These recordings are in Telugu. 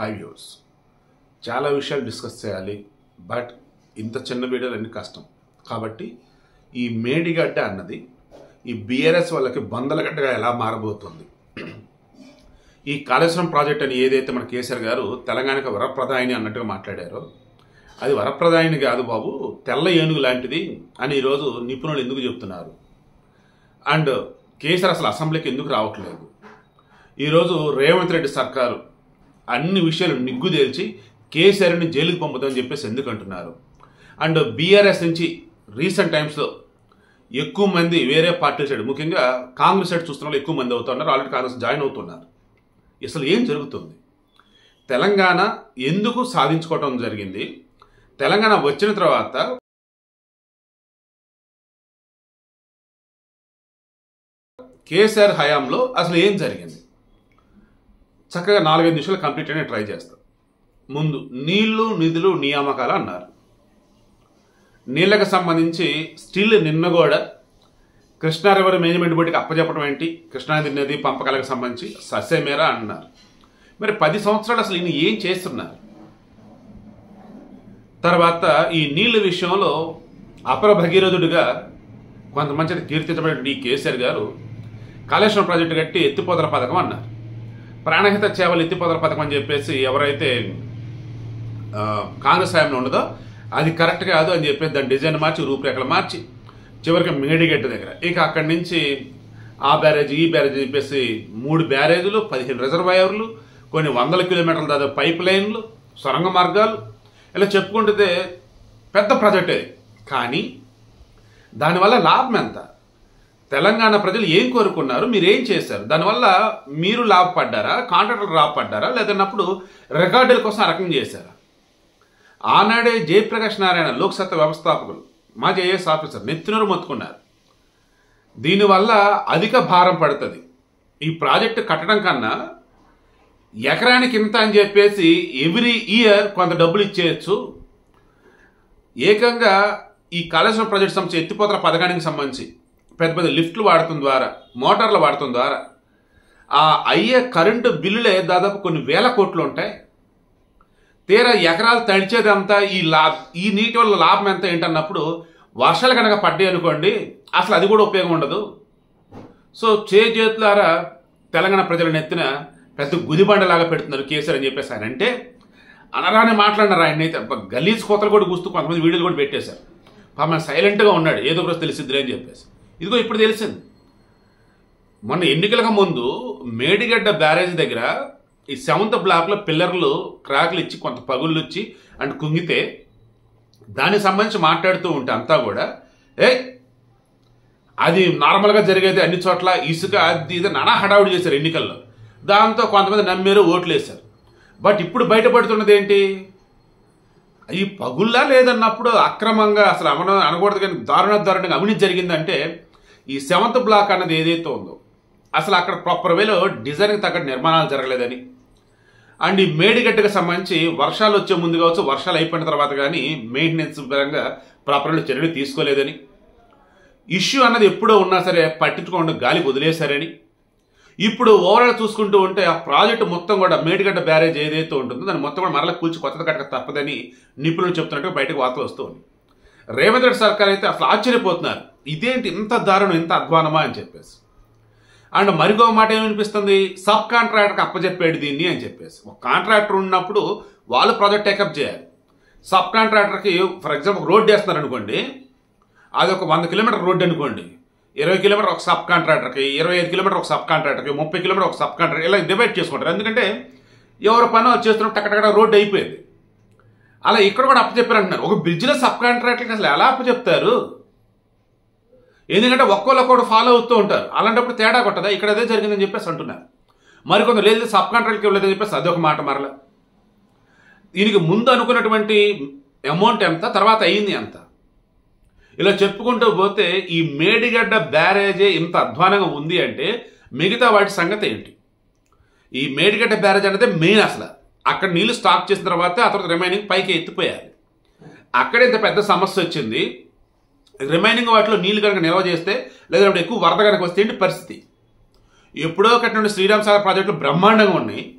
హై వ్యూస్ చాలా విషయాలు డిస్కస్ చేయాలి బట్ ఇంత చిన్న వీడియోలు అన్ని కష్టం కాబట్టి ఈ మేడిగడ్డ అన్నది ఈ బీఆర్ఎస్ వాళ్ళకి బొందలగడ్డగా ఎలా మారబోతుంది ఈ కాళేశ్వరం ప్రాజెక్ట్ అని ఏదైతే మన కేసీఆర్ గారు తెలంగాణకు వరప్రదాయిని అన్నట్టుగా మాట్లాడారో అది వరప్రదాయిని కాదు బాబు తెల్ల ఏనుగు లాంటిది అని ఈరోజు నిపుణులు ఎందుకు చెప్తున్నారు అండ్ కేసీఆర్ అసలు అసెంబ్లీకి ఎందుకు రావట్లేదు ఈరోజు రేవంత్ రెడ్డి సర్కారు అన్ని విషయాలు నిగ్గు తేల్చి కేసీఆర్ని జైలుకి పంపుతామని చెప్పేసి ఎందుకు అంటున్నారు అండ్ బీఆర్ఎస్ నుంచి రీసెంట్ టైమ్స్లో ఎక్కువ మంది వేరే పార్టీల సైడ్ ముఖ్యంగా కాంగ్రెస్ సైడ్ చూస్తున్న వాళ్ళు ఎక్కువ మంది అవుతున్నారు ఆల్రెడీ కాంగ్రెస్ జాయిన్ అవుతున్నారు అసలు ఏం జరుగుతుంది తెలంగాణ ఎందుకు సాధించుకోవటం జరిగింది తెలంగాణ వచ్చిన తర్వాత కేసీఆర్ హయాంలో అసలు ఏం జరిగింది చక్కగా నాలుగైదు నిమిషాలు కంప్లీట్ అయినా ట్రై చేస్తాం ముందు నీళ్లు నిధులు నియామకాలు అన్నారు నీళ్ళకి సంబంధించి స్టిల్ నిన్న కూడా కృష్ణా రివర్ మేనేజ్మెంట్ బోర్డుకి అప్పచెప్పడం ఏంటి కృష్ణానది నది పంపకాలకు సంబంధించి సస్యమేరా అన్నారు మరి పది సంవత్సరాలు అసలు ఈయన ఏం చేస్తున్నారు తర్వాత ఈ నీళ్ళ విషయంలో అపర భగీరథుడిగా కొంతమంది కీర్తించబడిన ఈ కేసీఆర్ గారు కాళేశ్వరం ప్రాజెక్టు కట్టి ఎత్తిపోతల పథకం అన్నారు ప్రాణహిత చేవల ఎత్తిపోతల పథకం అని చెప్పేసి ఎవరైతే ఆ, కాంగ్రెస్ హయాంలో ఉండదో అది కరెక్ట్ కాదు అని చెప్పేసి దాని డిజైన్ మార్చి రూపురేఖలు మార్చి చివరికి మేడిగడ్డ దగ్గర ఇక అక్కడి నుంచి ఆ బ్యారేజ్ ఈ బ్యారేజ్ అని చెప్పేసి మూడు బ్యారేజీలు పదిహేను రిజర్వాయర్లు కొన్ని వందల కిలోమీటర్ల దాదాపు పైప్ లైన్లు సొరంగ మార్గాలు ఇలా చెప్పుకుంటే పెద్ద ప్రాజెక్ట్ అది కానీ దానివల్ల లాభం ఎంత తెలంగాణ ప్రజలు ఏం కోరుకున్నారు మీరు ఏం చేశారు దానివల్ల మీరు లాభపడ్డారా కాంట్రాక్టర్లు లాభపడ్డారా లేదన్నప్పుడు రికార్డుల కోసం ఆ రకం చేశారా ఆనాడే జయప్రకాష్ నారాయణ లోక్సత్తా వ్యవస్థాపకులు మాజీ ఐఏఎస్ ఆఫీసర్ నెత్తినూరు మొత్తుకున్నారు దీనివల్ల అధిక భారం పడుతుంది ఈ ప్రాజెక్టు కట్టడం కన్నా ఎకరానికి ఇంత అని చెప్పేసి ఎవ్రీ ఇయర్ కొంత డబ్బులు ఇచ్చేయచ్చు ఏకంగా ఈ కాళేశ్వరం ప్రాజెక్ట్ సంబంధించి ఎత్తిపోతల పథకానికి సంబంధించి పెద్ద పెద్ద లిఫ్ట్లు వాడటం ద్వారా మోటార్లు వాడటం ద్వారా ఆ అయ్యే కరెంటు బిల్లులే దాదాపు కొన్ని వేల కోట్లు ఉంటాయి తీరా ఎకరాలు తడిచేదంతా ఈ లా ఈ నీటి వల్ల లాభం ఎంత ఏంటన్నప్పుడు వర్షాలు కనుక పడ్డాయి అనుకోండి అసలు అది కూడా ఉపయోగం ఉండదు సో చేతులారా తెలంగాణ ప్రజల నెత్తిన పెద్ద గుదిబండలాగా పెడుతున్నారు కేసీఆర్ అని చెప్పేసి ఆయన అంటే అనరాని మాట్లాడినారు ఆయన అయితే గలీజ్ కోతలు కూడా కూస్తూ కొంతమంది వీడియోలు కూడా పెట్టేశారు పాపం సైలెంట్గా ఉన్నాడు ఏదో ఒకరోజు తెలిసిద్దిలే అని చెప్పేసి ఇదిగో ఇప్పుడు తెలిసింది మొన్న ఎన్నికలకు ముందు మేడిగడ్డ బ్యారేజ్ దగ్గర ఈ సెవెంత్ బ్లాక్లో పిల్లర్లు క్రాకులు ఇచ్చి కొంత పగుళ్ళు ఇచ్చి అండ్ కుంగితే దానికి సంబంధించి మాట్లాడుతూ ఉంటే అంతా కూడా ఏ అది నార్మల్గా జరిగేది అన్ని చోట్ల ఇసుక అది ఇది నానా హడావుడి చేశారు ఎన్నికల్లో దాంతో కొంతమంది నమ్మారు ఓట్లు వేశారు బట్ ఇప్పుడు బయటపడుతున్నది ఏంటి ఈ పగుల్లా లేదన్నప్పుడు అక్రమంగా అసలు అమన అనకూడదు కానీ దారుణ దారుణంగా అవినీతి జరిగిందంటే ఈ సెవెంత్ బ్లాక్ అన్నది ఏదైతే ఉందో అసలు అక్కడ ప్రాపర్ వేలో డిజైన్కి తగ్గ నిర్మాణాలు జరగలేదని అండ్ ఈ మేడిగడ్డకు సంబంధించి వర్షాలు వచ్చే ముందు కావచ్చు వర్షాలు అయిపోయిన తర్వాత కానీ మెయింటెనెన్స్ పరంగా ప్రాపర్ చర్యలు తీసుకోలేదని ఇష్యూ అన్నది ఎప్పుడో ఉన్నా సరే పట్టించుకోకుండా గాలి వదిలేశారని ఇప్పుడు ఓవరాల్ చూసుకుంటూ ఉంటే ఆ ప్రాజెక్టు మొత్తం కూడా మేడిగడ్డ బ్యారేజ్ ఏదైతే ఉంటుందో దాన్ని మొత్తం కూడా మరలా కూల్చి కొత్తది కట్టక తప్పదని నిపుణులు చెప్తున్నట్టు బయటకు వార్తలు వస్తూ ఉంది రేవంత్ రెడ్డి సర్కార్ అయితే అసలు ఆశ్చర్యపోతున్నారు ఇదేంటి ఇంత దారుణం ఇంత అధ్వానమా అని చెప్పేసి అండ్ మరిగో మాట ఏమనిపిస్తుంది సబ్ కాంట్రాక్టర్కి అప్పచెప్పాడు దీన్ని అని చెప్పేసి ఒక కాంట్రాక్టర్ ఉన్నప్పుడు వాళ్ళు ప్రాజెక్ట్ టేకప్ చేయాలి సబ్ కాంట్రాక్టర్కి ఫర్ ఎగ్జాంపుల్ రోడ్ వేస్తున్నారు అనుకోండి అది ఒక వంద కిలోమీటర్ రోడ్డు అనుకోండి ఇరవై కిలోమీటర్ ఒక సబ్ కాంట్రాక్టర్కి ఇరవై ఐదు కిలోమీటర్ ఒక సబ్ కాంట్రాక్టర్కి ముప్పై కిలోమీటర్ ఒక సబ్ కాంట్రాక్టర్ ఇలా డివైడ్ చేసుకుంటారు ఎందుకంటే ఎవరి పని వాళ్ళు చేస్తున్నప్పుడు టక్కటక్కడ రోడ్డు అయిపోయింది అలా ఇక్కడ కూడా అప్పచెప్పారు అంటున్నారు ఒక బ్రిడ్జ్లో సబ్ కాంట్రాక్టర్కి అసలు ఎలా అప్పచెప్తారు ఎందుకంటే ఒక్కొక్కరు ఫాలో అవుతూ ఉంటారు అలాంటప్పుడు తేడా కొట్టదా ఇక్కడ అదే జరిగిందని చెప్పేసి అంటున్నారు మరికొందరు లేదు సబ్ కాంట్రాక్ట్కి ఇవ్వలేదని చెప్పేసి అదొక మాట మరలా దీనికి ముందు అనుకున్నటువంటి అమౌంట్ ఎంత తర్వాత అయ్యింది ఎంత ఇలా చెప్పుకుంటూ పోతే ఈ మేడిగడ్డ బ్యారేజే ఇంత అధ్వానంగా ఉంది అంటే మిగతా వాటి సంగతి ఏంటి ఈ మేడిగడ్డ బ్యారేజ్ అనేది మెయిన్ అసలు అక్కడ నీళ్లు స్టాక్ చేసిన తర్వాత ఆ తర్వాత రిమైనింగ్ పైకి ఎత్తిపోయాలి అక్కడ ఇంత పెద్ద సమస్య వచ్చింది రిమైనింగ్ వాటిలో నీళ్లు కనుక నిల్వ చేస్తే లేదా ఎక్కువ వరద కనుక వస్తే ఏంటి పరిస్థితి ఎప్పుడో కట్టిన శ్రీరామ్ సాగర్ ప్రాజెక్టులు బ్రహ్మాండంగా ఉన్నాయి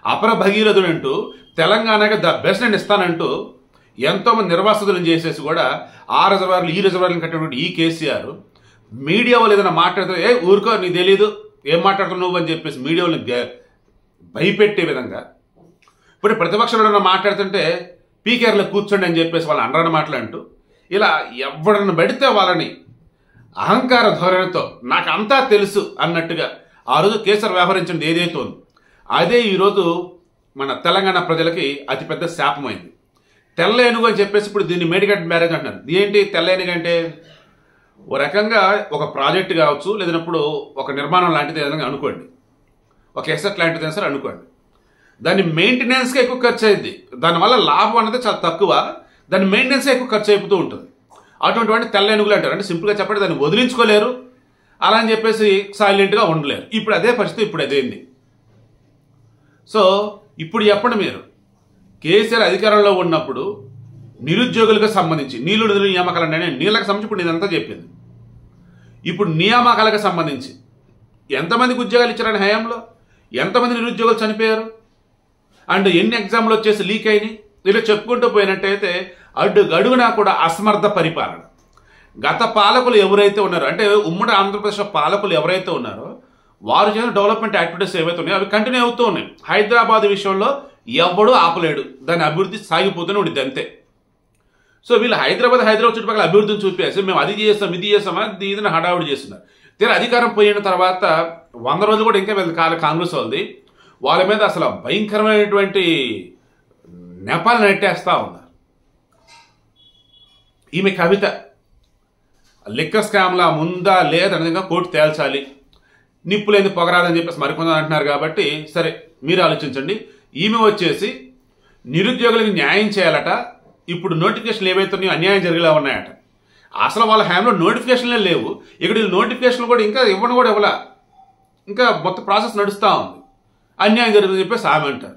అపర భగీరథుడు అంటూ తెలంగాణకి ద బెస్ట్ నేను ఇస్తానంటూ ఎంతో మంది నిర్వాసితులను చేసేసి కూడా ఆ రిజర్వాయర్లు ఈ రిజర్వాయర్లను కట్టినటువంటి ఈ కేసీఆర్ మీడియా వాళ్ళు ఏదైనా మాట్లాడితే ఏ ఊరుకో నీకు తెలియదు ఏం మాట్లాడుతున్నావు నువ్వు అని చెప్పేసి మీడియా వాళ్ళని గ- భయపెట్టే విధంగా ఇప్పుడు ప్రతిపక్షంలో ఎవరైనా మాట్లాడుతుంటే పీకేర్లో కూర్చోండి అని చెప్పేసి వాళ్ళు అండరని మాట్లాడుతూ ఇలా ఎవరిని పెడితే వాళ్ళని అహంకార ధోరణితో నాకు అంతా తెలుసు అన్నట్టుగా ఆ రోజు కేసీఆర్ వ్యవహరించింది ఏదైతే ఉంది అదే ఈరోజు మన తెలంగాణ ప్రజలకి అతిపెద్ద శాపమైంది తెల్ల ఏనుగు అని చెప్పేసి ఇప్పుడు దీన్ని మేడిగడ్ మ్యారేజ్ అంటున్నారు ఏంటి తెల్ల ఏనుగు అంటే ఓ రకంగా ఒక ప్రాజెక్ట్ కావచ్చు లేదన్నప్పుడు ఒక నిర్మాణం లాంటిది ఏదైనా అనుకోండి ఒక ఎసెట్ లాంటిది సరే అనుకోండి దాని మెయింటెనెన్స్కి ఎక్కువ ఖర్చు అయింది దానివల్ల లాభం అనేది చాలా తక్కువ దాని మెయింటెనెన్స్కి ఎక్కువ ఖర్చు అయిపోతూ ఉంటుంది అటువంటి వాటిని తెల్ల ఏనుగులు అంటారు అంటే సింపుల్గా చెప్పండి దాన్ని వదిలించుకోలేరు అలా అని చెప్పేసి సైలెంట్గా ఉండలేరు ఇప్పుడు అదే పరిస్థితి ఇప్పుడు అదేంది సో ఇప్పుడు చెప్పండి మీరు కేసీఆర్ అధికారంలో ఉన్నప్పుడు నిరుద్యోగులకు సంబంధించి నీళ్లు నిధులు నియామకాలు అంటే నీళ్ళకి సంబంధించి ఇప్పుడు నేను అంతా చెప్పింది ఇప్పుడు నియామకాలకు సంబంధించి ఎంతమందికి ఉద్యోగాలు ఇచ్చారని హయాంలో ఎంతమంది నిరుద్యోగులు చనిపోయారు అండ్ ఎన్ని ఎగ్జామ్లు వచ్చేసి లీక్ అయినాయి ఇలా చెప్పుకుంటూ పోయినట్టయితే అడ్డు గడుగునా కూడా అసమర్థ పరిపాలన గత పాలకులు ఎవరైతే ఉన్నారో అంటే ఉమ్మడి ఆంధ్రప్రదేశ్ పాలకులు ఎవరైతే ఉన్నారో వారు చేసిన డెవలప్మెంట్ యాక్టివిటీస్ ఏవైతే ఉన్నాయో అవి కంటిన్యూ అవుతూ ఉన్నాయి హైదరాబాద్ విషయంలో ఎవడూ ఆపలేడు దాని అభివృద్ధి సాగిపోతూనే ఉండిద్ది అంతే సో వీళ్ళు హైదరాబాద్ హైదరాబాద్ చుట్టుపక్కల అభివృద్ధిని చూపేసి మేము అది చేస్తాం ఇది చేస్తాం అది ఇది హడావుడి చేస్తున్నారు తీరా అధికారం పోయిన తర్వాత వంద రోజులు కూడా ఇంకా వీళ్ళది కాల కాంగ్రెస్ వాళ్ళది వాళ్ళ మీద అసలు భయంకరమైనటువంటి నెపాలు నెట్టేస్తా ఉన్నారు ఈమె కవిత లిక్కర్ స్కామ్లా ముందా లేదనేది కోర్టు తేల్చాలి నిప్పు లేని పొగరాదని చెప్పేసి మరికొందరు అంటున్నారు కాబట్టి సరే మీరు ఆలోచించండి ఈమె వచ్చేసి నిరుద్యోగులకు న్యాయం చేయాలట ఇప్పుడు నోటిఫికేషన్లు ఏవైతే ఉన్నాయో అన్యాయం జరిగేలా ఉన్నాయట అసలు వాళ్ళ హ్యాండ్లో నోటిఫికేషన్లే లేవు ఇక్కడ ఈ నోటిఫికేషన్లు కూడా ఇంకా ఇవ్వడం కూడా ఇవ్వలా ఇంకా మొత్తం ప్రాసెస్ నడుస్తూ ఉంది అన్యాయం జరుగుతుందని చెప్పేసి ఆమె అంటారు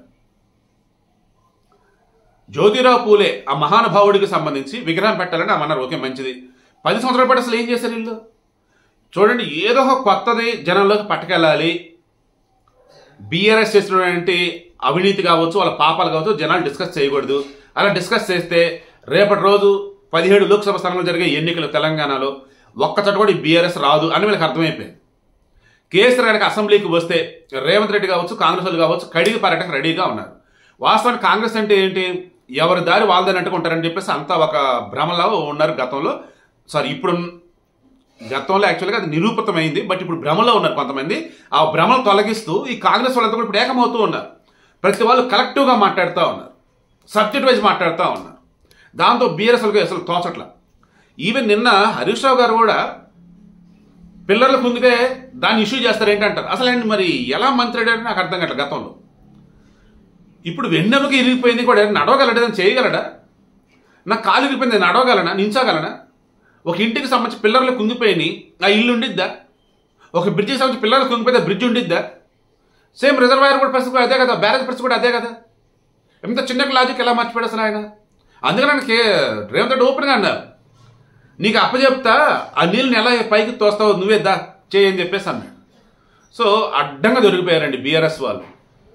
జ్యోతిరావు పూలే ఆ మహానుభావుడికి సంబంధించి విగ్రహం పెట్టాలని ఆమె అన్నారు ఓకే మంచిది పది సంవత్సరాల పాటు అసలు ఏం చేశారు వీళ్ళు చూడండి ఏదో ఒక కొత్తది జనంలోకి పట్టుకెళ్ళాలి బీఆర్ఎస్ చేసినటువంటి అవినీతి కావచ్చు వాళ్ళ పాపాలు కావచ్చు జనాలు డిస్కస్ చేయకూడదు అలా డిస్కస్ చేస్తే రేపటి రోజు పదిహేడు లోక్సభ స్థానంలో జరిగే ఎన్నికలు తెలంగాణలో ఒక్కచోట కూడా ఈ బీఆర్ఎస్ రాదు అని వీళ్ళకి అర్థమైపోయింది కేసీఆర్ గారికి అసెంబ్లీకి వస్తే రేవంత్ రెడ్డి కావచ్చు కాంగ్రెస్ వాళ్ళు కావచ్చు కడిగి పారటం రెడీగా ఉన్నారు వాస్తవానికి కాంగ్రెస్ అంటే ఏంటి ఎవరి దారి వాళ్ళదని అంటుకుంటారని చెప్పేసి అంతా ఒక భ్రమలో ఉన్నారు గతంలో సారీ ఇప్పుడు గతంలో యాక్చువల్గా అది నిరూపితమైంది బట్ ఇప్పుడు భ్రమలో ఉన్నారు కొంతమంది ఆ భ్రమను తొలగిస్తూ ఈ కాంగ్రెస్ వాళ్ళంతా కూడా ఇప్పుడు ఏకమవుతూ ఉన్నారు ప్రతి వాళ్ళు కలెక్టివ్గా మాట్లాడుతూ ఉన్నారు సబ్జెక్ట్ వైజ్ మాట్లాడుతూ ఉన్నారు దాంతో బీఆర్ఎస్ వాళ్ళకి అసలు తోచట్ల ఈవెన్ నిన్న హరీష్ రావు గారు కూడా పిల్లర్లు కుంగితే దాన్ని ఇష్యూ చేస్తారు ఏంటంటారు అసలు ఆయన మరి ఎలా మంత్రి అయ్యాడని నాకు అర్థం కావట్లేదు గతంలో ఇప్పుడు వెన్నెముక ఇరిగిపోయింది కూడా నడవగలడా దాన్ని చేయగలడా నాకు కాలు ఇరిగిపోయింది నేను నడవగలనా నించగలనా ఒక ఇంటికి సంబంధించి పిల్లర్లు కుంగిపోయినాయి ఆ ఇల్లు ఉండిద్దా ఒక బ్రిడ్జికి సంబంధించి పిల్లర్లు కుంగిపోతే బ్రిడ్జ్ ఉండిద్దా సేమ్ రిజర్వాయర్ కూడా పరిస్థితి కూడా అదే కదా బ్యారేజ్ పరిస్థితి కూడా అదే కదా ఎంత చిన్న లాజిక్ ఎలా మర్చిపోయాడు అసలు ఆయన అందుకని ఆయన కే రేవంత్ రెడ్డి ఓపెన్గా అన్నారు నీకు అప్పచెప్తా ఆ నీళ్ళని ఎలా పైకి తోస్తావు నువ్వే దా చేయని చెప్పేసి అన్నాడు సో అడ్డంగా దొరికిపోయారండి బీఆర్ఎస్ వాళ్ళు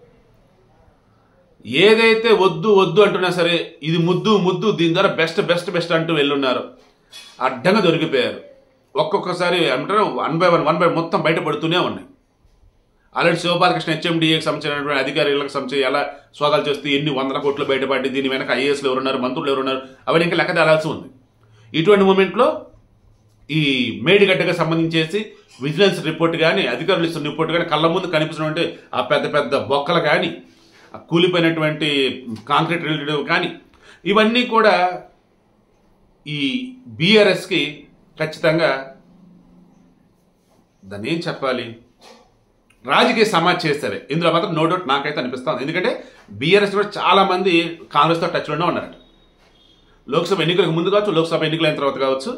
ఏదైతే వద్దు వద్దు అంటున్నా సరే ఇది ముద్దు ముద్దు దీని ద్వారా బెస్ట్ బెస్ట్ బెస్ట్ అంటూ వెళ్ళున్నారు అడ్డంగా దొరికిపోయారు ఒక్కొక్కసారి అంటారు one by one one by మొత్తం బయటపడుతూనే ఉన్నాయి ఆల్రెడీ శివబాలకృష్ణ హెచ్ఎండిఏకి సంబంధించినటువంటి అధికారులకు సంబంధించి ఎలా సోదాలు చేస్తూ ఎన్ని వందల కోట్లు బయటపడి దీని వెనక ఐఏఎస్లు ఎవరున్నారు మంత్రులు ఎవరున్నారు అవన్నీ ఇంకా లెక్క తేలాల్సి ఉంది ఇటువంటి మూమెంట్లో ఈ మేడిగడ్డకు సంబంధించేసి విజిలెన్స్ రిపోర్ట్ కానీ అధికారులు ఇస్తున్న రిపోర్ట్ కానీ కళ్ళ ముందు కనిపిస్తున్నటువంటి ఆ పెద్ద పెద్ద బొక్కలు కానీ ఆ కూలిపోయినటువంటి కాంక్రీట్ రిలేటెడ్ కానీ ఇవన్నీ కూడా ఈ బీఆర్ఎస్కి ఖచ్చితంగా దాన్ని ఏం చెప్పాలి రాజకీయ సమాజ్ చేస్తారు ఇందులో మాత్రం నో డౌట్ నాకైతే అనిపిస్తుంది ఎందుకంటే బీఆర్ఎస్ కూడా చాలా మంది కాంగ్రెస్తో టచ్లోనే ఉన్నారట లోక్సభ ఎన్నికలకు ముందు కావచ్చు లోక్సభ ఎన్నికలైన తర్వాత కావచ్చు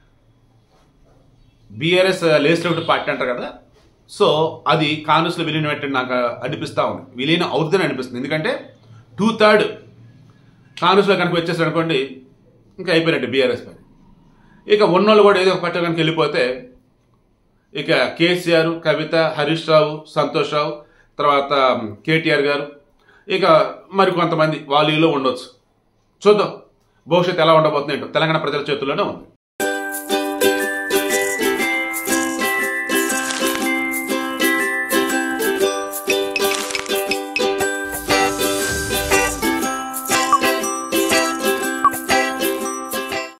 బీఆర్ఎస్ లేజిస్లేటివ్ పార్టీ అంటారు కదా సో అది కాంగ్రెస్లో విలీనం పెట్టండి నాకు అనిపిస్తూ ఉంది విలీనం అవుతుందని అనిపిస్తుంది ఎందుకంటే టూ థర్డ్ కాంగ్రెస్లో కనుక వచ్చేసారు అనుకోండి ఇంకా అయిపోయినట్టు బీఆర్ఎస్ పని ఇక ఉన్నోళ్ళు కూడా ఏదో ఒక పార్టీ కనుక వెళ్ళిపోతే ఇక కేసీఆర్ కవిత హరీష్ రావు సంతోష్ రావు తర్వాత కేటీఆర్ గారు ఇక మరి కొంతమంది వాలీలో ఉండొచ్చు చూద్దాం భవిష్యత్తు ఎలా ఉండబోతుంది ఏంటో తెలంగాణ ప్రజల చేతుల్లోనే ఉంది